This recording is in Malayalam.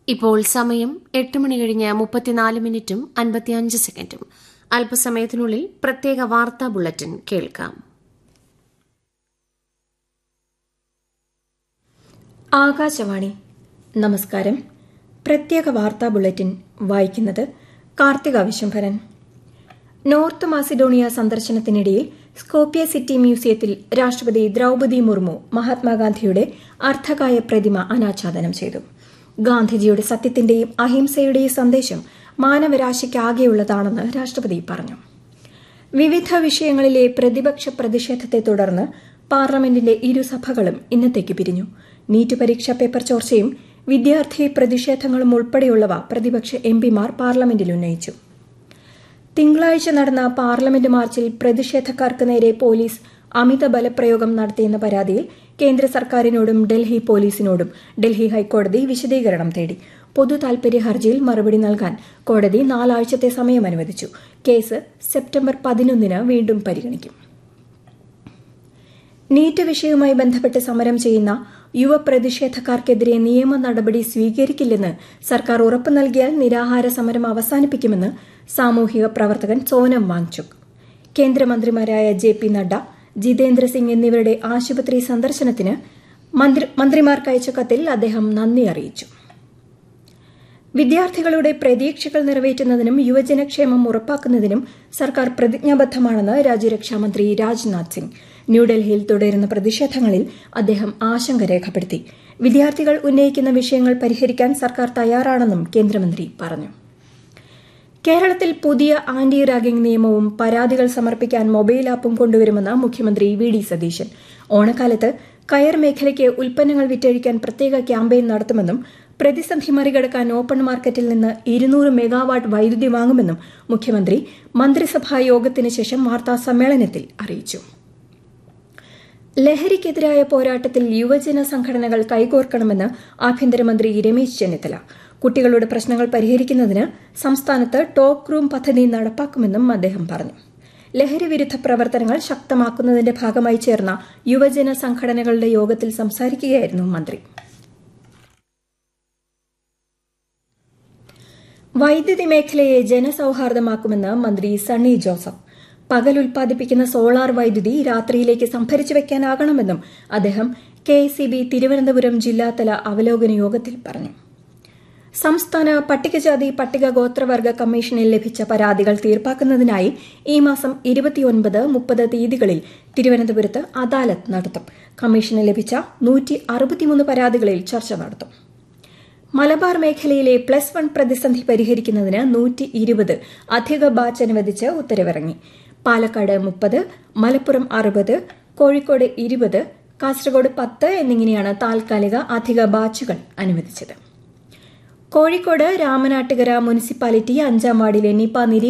ഇപ്പോൾ സമയം എട്ട് മണി കഴിഞ്ഞ് മുപ്പത്തിനാല് മിനിറ്റും അൻപത്തിയഞ്ച് സെക്കൻഡും അല്പസമയത്തിനുള്ളിൽ പ്രത്യേക വാർത്താ ബുള്ളറ്റിൻ കേൾക്കാം ആകാശവാണി നമസ്കാരം പ്രത്യേക വാർത്താ ബുള്ളറ്റിൻ വായിക്കുന്നത് കാർത്തിക വിശംഭരൻ നോർത്ത് മാസിഡോണിയ സന്ദർശനത്തിനിടയിൽ സ്കോപ്പിയ സിറ്റി മ്യൂസിയത്തിൽ രാഷ്ട്രപതി ദ്രൌപതി മുർമു മഹാത്മാഗാന്ധിയുടെ അർദ്ധകായ പ്രതിമ അനാച്ഛാദനം ചെയ്തു ഗാന്ധിജിയുടെ സത്യത്തിന്റെയും അഹിംസയുടെയും സന്ദേശം മാനവരാശിക്കാകെയുള്ളതാണെന്ന് രാഷ്ട്രപതി പറഞ്ഞു വിവിധ വിഷയങ്ങളിലെ പ്രതിപക്ഷ പ്രതിഷേധത്തെ തുടർന്ന് പാർലമെന്റിന്റെ ഇരുസഭകളും ഇന്നത്തേക്ക് പിരിഞ്ഞു നീറ്റ് പരീക്ഷാ പേപ്പർ ചോർച്ചയും വിദ്യാർത്ഥി പ്രതിഷേധങ്ങളും ഉൾപ്പെടെയുള്ളവ പ്രതിപക്ഷ എംപിമാർ പാർലമെന്റിൽ ഉന്നയിച്ചു തിങ്കളാഴ്ച നടന്ന പാർലമെന്റ് മാർച്ചിൽ പ്രതിഷേധക്കാർക്ക് നേരെ പോലീസ് അമിത ബലപ്രയോഗം നടത്തിയെന്ന പരാതിയിൽ കേന്ദ്ര സർക്കാരിനോടും ഡൽഹി പോലീസിനോടും ഡൽഹി ഹൈക്കോടതി വിശദീകരണം തേടി പൊതു താൽപര്യ ഹർജിയിൽ മറുപടി നൽകാൻ കോടതി നാലാഴ്ചത്തെ സമയം അനുവദിച്ചു കേസ് സെപ്റ്റംബർ പതിനൊന്നിന് വീണ്ടും പരിഗണിക്കും നീറ്റ് വിഷയവുമായി ബന്ധപ്പെട്ട് സമരം ചെയ്യുന്ന യുവ പ്രതിഷേധക്കാർക്കെതിരെ നിയമ നടപടി സ്വീകരിക്കില്ലെന്ന് സർക്കാർ ഉറപ്പു നൽകിയാൽ നിരാഹാര സമരം അവസാനിപ്പിക്കുമെന്ന് സാമൂഹിക പ്രവർത്തകൻ സോനം വാങ്ചുക് കേന്ദ്രമന്ത്രിമാരായ ജെ പി നഡ്ഡ ജിതേന്ദ്ര സിംഗ് എന്നിവരുടെ ആശുപത്രി സന്ദർശനത്തിന് മന്ത്രിമാർക്ക് അയച്ച കത്തിൽ അദ്ദേഹം നന്ദി അറിയിച്ചു വിദ്യാർത്ഥികളുടെ പ്രതീക്ഷകൾ നിറവേറ്റുന്നതിനും യുവജനക്ഷേമം ഉറപ്പാക്കുന്നതിനും സർക്കാർ പ്രതിജ്ഞാബദ്ധമാണെന്ന് രാജ്യരക്ഷാമന്ത്രി രാജ്നാഥ് സിംഗ് ന്യൂഡൽഹിയിൽ തുടരുന്ന പ്രതിഷേധങ്ങളിൽ അദ്ദേഹം ആശങ്ക രേഖപ്പെടുത്തി വിദ്യാർത്ഥികൾ ഉന്നയിക്കുന്ന വിഷയങ്ങൾ പരിഹരിക്കാൻ സർക്കാർ തയ്യാറാണെന്നും കേന്ദ്രമന്ത്രി പറഞ്ഞു കേരളത്തിൽ പുതിയ ആന്റി റാഗിംഗ് നിയമവും പരാതികൾ സമർപ്പിക്കാൻ മൊബൈൽ ആപ്പും കൊണ്ടുവരുമെന്ന് മുഖ്യമന്ത്രി വി ഡി സതീശൻ ഓണക്കാലത്ത് കയർ മേഖലയ്ക്ക് ഉൽപ്പന്നങ്ങൾ വിറ്റഴിക്കാൻ പ്രത്യേക ക്യാമ്പയിൻ നടത്തുമെന്നും പ്രതിസന്ധി മറികടക്കാൻ ഓപ്പൺ മാർക്കറ്റിൽ നിന്ന് ഇരുന്നൂറ് മെഗാവാട്ട് വൈദ്യുതി വാങ്ങുമെന്നും മുഖ്യമന്ത്രി മന്ത്രിസഭാ യോഗത്തിന് ശേഷം വാർത്താ സമ്മേളനത്തിൽ അറിയിച്ചു ലഹരിക്കെതിരായ പോരാട്ടത്തിൽ യുവജന സംഘടനകൾ കൈകോർക്കണമെന്ന് ആഭ്യന്തരമന്ത്രി രമേശ് ചെന്നിത്തല കുട്ടികളുടെ പ്രശ്നങ്ങൾ പരിഹരിക്കുന്നതിന് സംസ്ഥാനത്ത് ടോക്ക് റൂം പദ്ധതി നടപ്പാക്കുമെന്നും അദ്ദേഹം പറഞ്ഞു ലഹരി വിരുദ്ധ പ്രവർത്തനങ്ങൾ ശക്തമാക്കുന്നതിന്റെ ഭാഗമായി ചേർന്ന യുവജന സംഘടനകളുടെ യോഗത്തിൽ സംസാരിക്കുകയായിരുന്നു മന്ത്രി വൈദ്യുതി മേഖലയെ ജനസൌഹാർദ്ദമാക്കുമെന്ന് മന്ത്രി സണ്ണി ജോസഫ് പകൽ ഉൽപ്പാദിപ്പിക്കുന്ന സോളാർ വൈദ്യുതി രാത്രിയിലേക്ക് സംഭരിച്ചു വയ്ക്കാനാകണമെന്നും അദ്ദേഹം കെ തിരുവനന്തപുരം ജില്ലാതല അവലോകന യോഗത്തിൽ പറഞ്ഞു സംസ്ഥാന പട്ടികജാതി പട്ടിക ഗോത്രവർഗ കമ്മീഷനിൽ ലഭിച്ച പരാതികൾ തീർപ്പാക്കുന്നതിനായി ഈ മാസം ഇരുപത്തിയൊൻപത് മുപ്പത് തീയതികളിൽ തിരുവനന്തപുരത്ത് അദാലത്ത് നടത്തും കമ്മീഷന് ലഭിച്ച നൂറ്റി അറുപത്തിമൂന്ന് പരാതികളിൽ ചർച്ച നടത്തും മലബാർ മേഖലയിലെ പ്ലസ് വൺ പ്രതിസന്ധി പരിഹരിക്കുന്നതിന് നൂറ്റി ഇരുപത് അധിക ബാച്ച് അനുവദിച്ച് ഉത്തരവിറങ്ങി പാലക്കാട് മുപ്പത് മലപ്പുറം അറുപത് കോഴിക്കോട് ഇരുപത് കാസർഗോഡ് പത്ത് എന്നിങ്ങനെയാണ് താൽക്കാലിക അധിക ബാച്ചുകൾ അനുവദിച്ചത് കോഴിക്കോട് രാമനാട്ടുകര മുനിസിപ്പാലിറ്റി അഞ്ചാം വാർഡിലെ നിപ